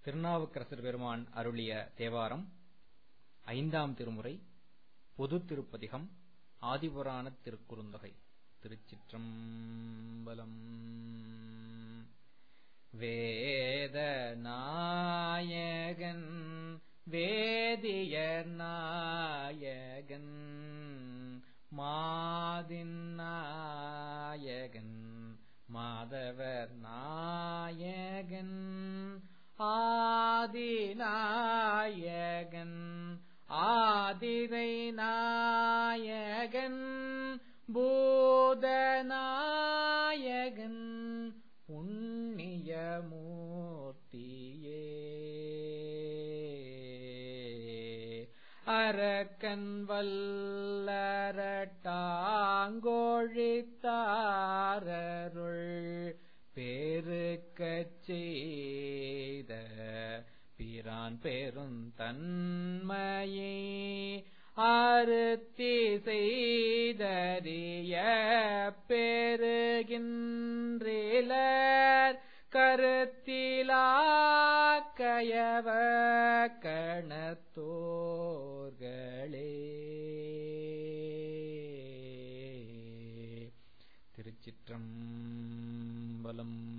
திருநாவுக்கரசர் பெருமான் அருளிய தேவாரம் ஐந்தாம் திருமுறை பொது திருப்பதிகம் ஆதிபுராண திருக்குறுந்தொகை திருச்சிற்றம்பலம் வேத நாயகன் வேதியர் நாயகன் மாதின் நாயகன் மாதவர் நாயகன் ஆதிநாயகன் ஆதிரை நாயகன் பூதநாயகன் புண்ணியமூர்த்தியே அரக்கன் வல்லரட்டாங்கோழித்தாரருள் பேருக்கச் செய்த பிரான் பெருந்தன்மையை அறுத்தி செய்தறிய பெருகின்றிலர் கருத்திலா கயவ கணத்தோர்களே திருச்சிற்றம்பலம்